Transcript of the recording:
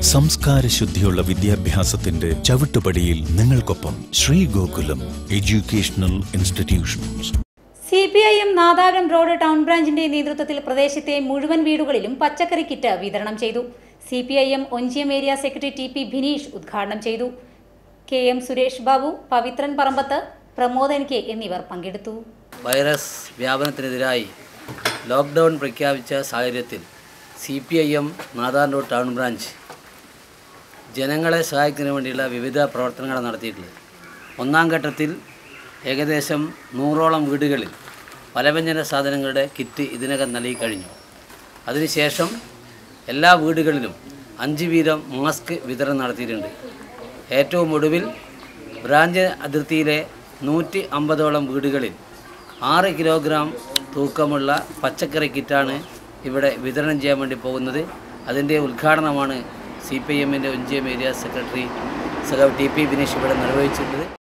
സംസ്കാര ശുദ്ധിയുള്ള വിദ്യാഭ്യാസത്തിന്റെ ചവിട്ടുപടിയിൽ നിങ്ങൾക്കൊപ്പം Sree Gokulam educational institutions C P I M Nadapuram road town ബ്രാഞ്ചിന്റെ നേതൃത്വത്തിൽ പ്രദേശത്തെ മുഴുവൻ വീടുകളിലും പച്ചക്കറി കിറ്റ് വിതരണം ചെയ്തു C P I M Onchiyam area secretary T P Bhineesh ഉദ്ഘാടനം ചെയ്തു K M Suresh Babu Pavithran Parambath Pramodan K എന്നിവർ പങ്കെടുത്തു വൈറസ് വ്യാപനത്തിനെതിരായി ലോക്ക്ഡൗൺ പ്രഖ്യാപിച്ച സാഹചര്യത്തിൽ C P I M Nadanur town branch ജനങ്ങളെ സഹായിക്കുന്നതിന് വേണ്ടിയുള്ള വിവിധ പ്രവർത്തനങ്ങളാണ് നടത്തിയിട്ടുള്ളത് ഒന്നാം ഘട്ടത്തിൽ ഏകദേശം നൂറോളം വീടുകളിൽ പലവ്യഞ്ജന സാധനങ്ങളുടെ കിറ്റ് ഇതിനകം നൽകി കഴിഞ്ഞു അതിനുശേഷം എല്ലാ വീടുകളിലും അഞ്ച് വീതം മാസ്ക് വിതരണം നടത്തിയിട്ടുണ്ട് ഏറ്റവും ഒടുവിൽ ബ്രാഞ്ച് അതിർത്തിയിലെ നൂറ്റി അമ്പതോളം വീടുകളിൽ ആറ് കിലോഗ്രാം തൂക്കമുള്ള പച്ചക്കറി കിറ്റാണ് ഇവിടെ വിതരണം ചെയ്യാൻ വേണ്ടി പോകുന്നത് അതിൻ്റെ ഉദ്ഘാടനമാണ് സി പി ഐ എമ്മിൻ്റെ ഒഞ്ചിയം ഏരിയ സെക്രട്ടറി സഖാവ് ടി പി ബിനീഷ് ഇവിടെ നിർവഹിച്ചിട്ടുള്ളത്